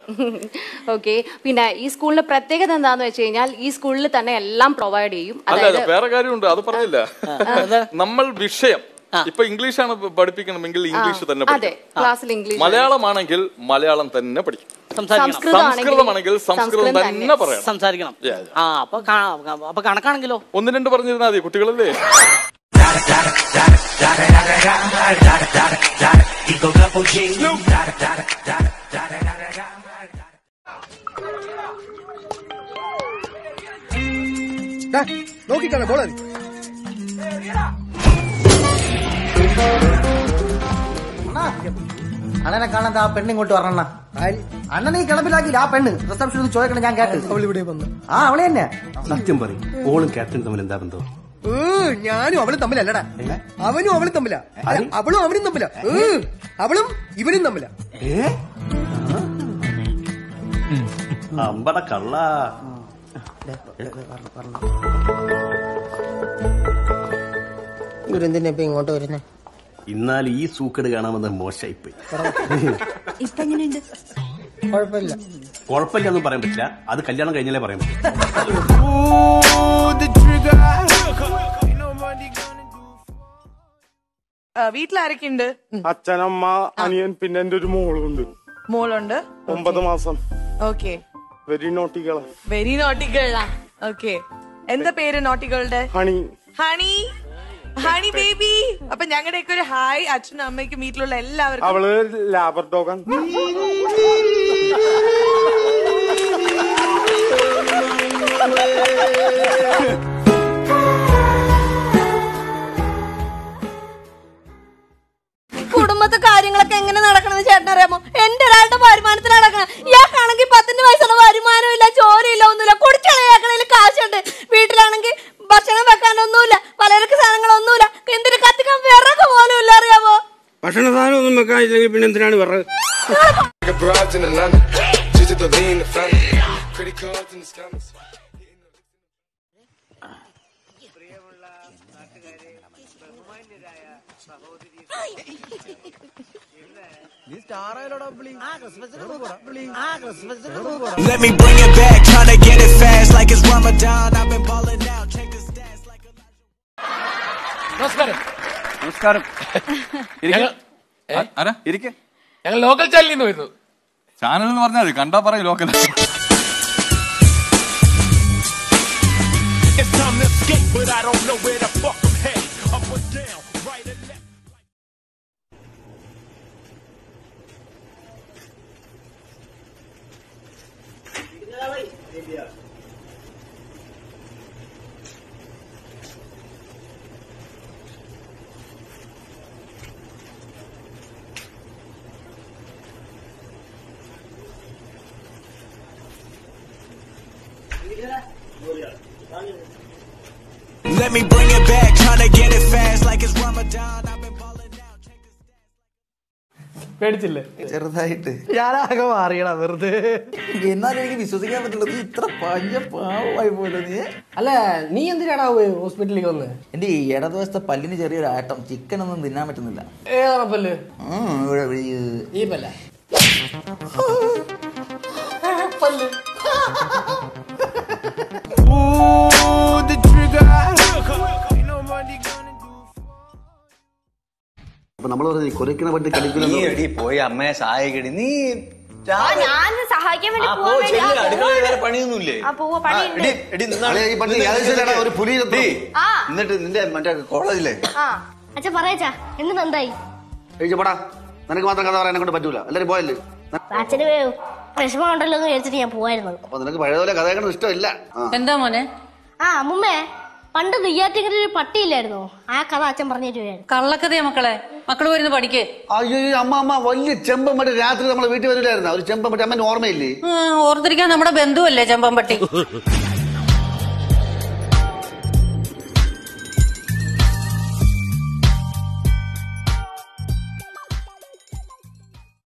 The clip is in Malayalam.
ഓക്കെ പിന്നെ ഈ സ്കൂളിന്റെ പ്രത്യേകത എന്താന്ന് വെച്ച് കഴിഞ്ഞാൽ ഈ സ്കൂളിൽ തന്നെ എല്ലാം പ്രൊവൈഡ് ചെയ്യും അല്ല അതായത് അല്ല വേറെ കാര്യമുണ്ട് അത് പറഞ്ഞില്ല നമ്മൾ വിഷയം ഇപ്പൊ ഇംഗ്ലീഷാണ് പഠിപ്പിക്കണമെങ്കിൽ ഇംഗ്ലീഷ് തന്നെ അതെ പഠിക്കണം ക്ലാസ്സിൽ ഇംഗ്ലീഷ് മലയാളമാണെങ്കിൽ മലയാളം തന്നെ പഠിക്കും സംസാരിക്കണം സംസ്കൃതമാണെങ്കിൽ സംസ്കൃതമാണെങ്കിൽ സംസ്കൃതം സംസ്കൃതം തന്നെ പറയണം സംസാരിക്കണം Yeah, yeah. ആ അപ്പൊ കാ- അപ്പൊ കണക്കാണെങ്കിലോ ഒന്ന് രണ്ട് പറഞ്ഞിരുന്നാ മതി കുട്ടികളല്ലേ നോക്കിക്കാണെ ബോളറി അണ്ണനെ കാണാൻ ആ പെണ്ണ് ഇങ്ങോട്ട് വരണ അണ്ണനെ ഈ കിളപ്പിലാക്കി ആ പെണ്ണ് റിസപ്ഷനിൽ ചോദിക്കണം ഞാൻ കേട്ട് അവൾ ഇവിടെ വന്നു ആ അവളെ തന്നെ സത്യം പറയും ഓളും ക്യാപ്റ്റൻ തമ്മിൽ എന്താ ബന്ധം ഏ, ഞാനും അവളും തമ്മിലല്ലടാ അവനും അവളും തമ്മില അവളും അവനും തമ്മില ഏ, അവളും ഇവനും തമ്മില ഏ അമ്പട കള്ള ഇവരെന്തിനാ ഇപ്പൊ ഇങ്ങോട്ട് വരുന്നേ എന്നാൽ ഈ സൂക്കട് കാണാമെന്ന് മോശമായിപ്പോയി ഇപ്പൊ എങ്ങനെയുണ്ട് കുഴപ്പമില്ല കുഴപ്പമില്ലെന്നും പറയാൻ പറ്റില്ല അത് കല്യാണം കഴിഞ്ഞാലേ പറയാൻ പറ്റും വീട്ടിലാരൊക്കെയുണ്ട് അച്ഛനമ്മ അനിയൻ പിന്നെ എന്റെ ഒരു മോളുണ്ട് മോളുണ്ട് ഒമ്പത് മാസം ഓക്കെ വെരി നോട്ടികള വെരി നോട്ടികളാ ഓക്കെ എന്താ പേര് നോട്ടികളുടെ ഹണി ഹണി ഹണി ബേബി അപ്പൊ ഞങ്ങളുടെയൊക്കെ ഒരു ഹായ് അച്ഛനും അമ്മയ്ക്കും വീട്ടിലുള്ള എല്ലാവർക്കും അവള് ലാബർ ഡോഗാൻ കുടുംബത്തെ കാര്യങ്ങളൊക്കെ എങ്ങനെ നടക്കണമെന്ന് ചേട്ടൻ അറിയാമോ എന്റെ ഒരാളുടെ വരുമാനത്തിൽ നടക്കണം ഇയാൾക്കാണെങ്കിൽ പത്തിന്റെ വയസ്സുള്ള വരുമാനം ഇല്ല ജോലിയില്ല ഒന്നുമില്ല കുടിച്ചളയാക്കണയിൽ കാശുണ്ട് വീട്ടിലാണെങ്കിൽ ഭക്ഷണം വെക്കാനൊന്നുമില്ല പലചരക്ക് സാധനങ്ങളൊന്നുമില്ല എന്തിനു കത്തിക്കാൻ വിറക് പോലും ഇല്ല അറിയാമോ ഭക്ഷണ സാധനം ഒന്നും വെക്കാനില്ലെങ്കിൽ പിന്നെ എന്തിനാണ് വിറക് Let me bring it back, tryna get it fast like it's Ramadan. I've been balling out, check this dance like a നമസ്കാരം നമസ്കാരം ഞങ്ങൾ ഏ? ആരാ ഇരിക്കെ ഞങ്ങൾ ലോക്കൽ ചാനലിൽ നിന്ന് വരുന്നു ചാനൽ എന്ന് പറഞ്ഞാൽ മതി കണ്ടാ പറയും local It's time to escape, but I don't know where the fuck I'm headed. Up or down, right or left. Let me bring it back, tryna get it fast like it's Ramadan. I've been balling out, check this dance. പേടിച്ചില്ലേ ചെറുതായിട്ട് ഞാനാകെ മാറിയടാ വെറുതെ എന്നാലും എനിക്ക് വിശ്വസിക്കാൻ പറ്റില്ല നീ ഇത്ര പഞ്ഞ പാവമായി പോലെ നീ അല്ല നീ എന്തിനാടാ ഹോസ്പിറ്റലിലേക്ക് വന്ന് എന്റെ ഈ ഇടതുവശത്തെ പല്ലിന് ചെറിയൊരു ആട്ടം ചിക്കൻ ഒന്നും തിന്നാൻ പറ്റുന്നില്ല ഏതാണപ്പല്ലേ ഉം, ഇവിടെ ഈ- ഈ പല്ല Ooh, the trigger. Ain't nobody gonna do. അപ്പൊ നമ്മൾ പറഞ്ഞു കുരയ്ക്കണ പറ്റി കളിക്കുന്ന എടി പോയി അമ്മയെ സഹായിക്കടി നീ ഞാൻ സഹായിക്കാൻ വേണ്ടി ആ, പോ, പോവാൻ വേണ്ടി ചെല്ല്. ആ, അടുക്കളയിൽ പോവാ. വേറെ പണിയൊന്നുമില്ലേ ആ, പോവാ, പണിയുണ്ട്. എടി, എടി, നിന്നാണ്. ഈ പണ്ട് ഏകദേശം ഒരു പുലി ചത്തു. ഡേയ്, ആ. എന്നിട്ട് നിന്റെ മറ്റേ കോളേജിലെ ആ അച്ഛൻ പറയാച്ചാ എന്നിട്ട് എന്തായി കഴിച്ചപ്പോടാ നിനക്ക് മാത്രം കഥ പറയാനെ കൊണ്ട് പറ്റൂല എല്ലാരും പോയല്ലേ അച്ഛന് വിഷമം ഉണ്ടല്ലോ എന്ന് വിചാരിച്ചിട്ട് ഞാൻ പോവായിരുന്നു അപ്പൊ നിനക്ക് പഴയതുപോലെ കഥ കേൾക്കുന്നത് ഇഷ്ടമില്ല ആ. എന്താ മോനെ ആ അമ്മുമ്മേ പണ്ട് നെയ്യാറ്റിങ്ങനെ ഒരു പട്ടിയില്ലായിരുന്നോ ആ കഥ അച്ഛൻ പറഞ്ഞു തരുവായിരുന്നു കള്ളക്കഥയാ മക്കളെ മക്കള് വരുന്ന പഠിക്ക് അയ്യോ ഈ അമ്മ അമ്മ വലിയ ചെമ്പം മറ്റേ രാത്രി നമ്മളെ വീട്ടിൽ വരില്ലായിരുന്ന ഒരു ചെമ്പം മറ്റേ അമ്മ ഓർമ്മയില്ലേ ആ, ഓർത്തിരിക്കാൻ നമ്മുടെ ബന്ധുവല്ലേ ചെമ്പമ്പട്ടി